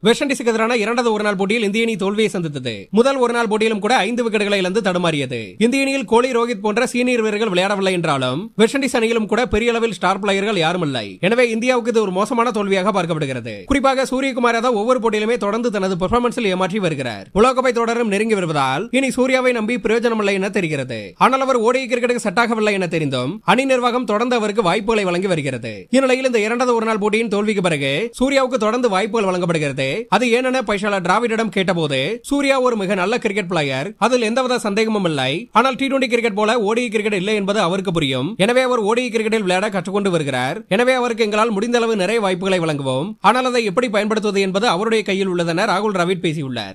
west இண்டீஸுக்கு எதிரான இரண்டாவது ஒருநாள் போட்டியில் இந்திய அணி தோல்வியை சந்தித்தது முதல் ஒருநாள் போட்டியிலும் கூட ஐந்து விக்கெட்டுகளை இழந்து தடுமாறியது இந்திய அணியில் கோலி ரோஹித் போன்ற சீனியர் வீரர்கள் விளையாடவில்லை என்றாலும் வெஸ்ட் இண்டீஸ் அணியிலும் கூட பெரிய அளவில் ஸ்டார் பிளேயர்கள் யாரும் இல்லை எனவே இந்தியாவுக்கு இது ஒரு மோசமான தோல்வியாக பார்க்கப்படுகிறது குறிப்பாக சூரியகுமார் யாதவ் ஒவ்வொரு போட்டியிலுமே தொடர்ந்து தனது பெர்ஃபார்மன்ஸில் ஏமாற்றி வருகிறார் உலகக்கோப்பை தொடரும் நெருங்கி வருவதால் இனி சூர்யாவை நம்பி பிரயோஜனமில்லை என தெரிகிறது ஆனால் அவர் ஓடிய கிரிக்கெட்டுக்கு செட் ஆகவில்லை என தெரிந்தும் அணி நிர்வாகம் தொடர்ந்து அவருக்கு வாய்ப்புகளை வழங்கி வருகிறது இந்நிலையில் இந்த இரண்டாவது ஒருநாள் போட்டியின் தோல்விக்கு பிறகு சூர்யாவுக்கு தொடர்ந்து வாய்ப்புகள் வழங்கப்படுகிறது அது ஏனென பைஷாலா டிராவிடிடம் கேட்டபோது சூர்யா ஒரு மிக நல்ல கிரிக்கெட் பிளேயர் அதில் எந்தவித சந்தேகமும் இல்லை ஆனால் டி டுவெண்டி கிரிக்கெட் போல ஓடி கிரிக்கெட் இல்லை என்பது அவருக்கு புரியும் எனவே அவர் ஓடி கிரிக்கெட்டில் விளையாட கற்றுக்கொண்டு வருகிறார் எனவே அவருக்கு எங்களால் முடிந்த அளவு நிறைய வாய்ப்புகளை வழங்குவோம் ஆனால் அதை எப்படி பயன்படுத்துவது என்பது அவருடைய கையில் உள்ளதென ராகுல் டிராவிட் பேசியுள்ளார்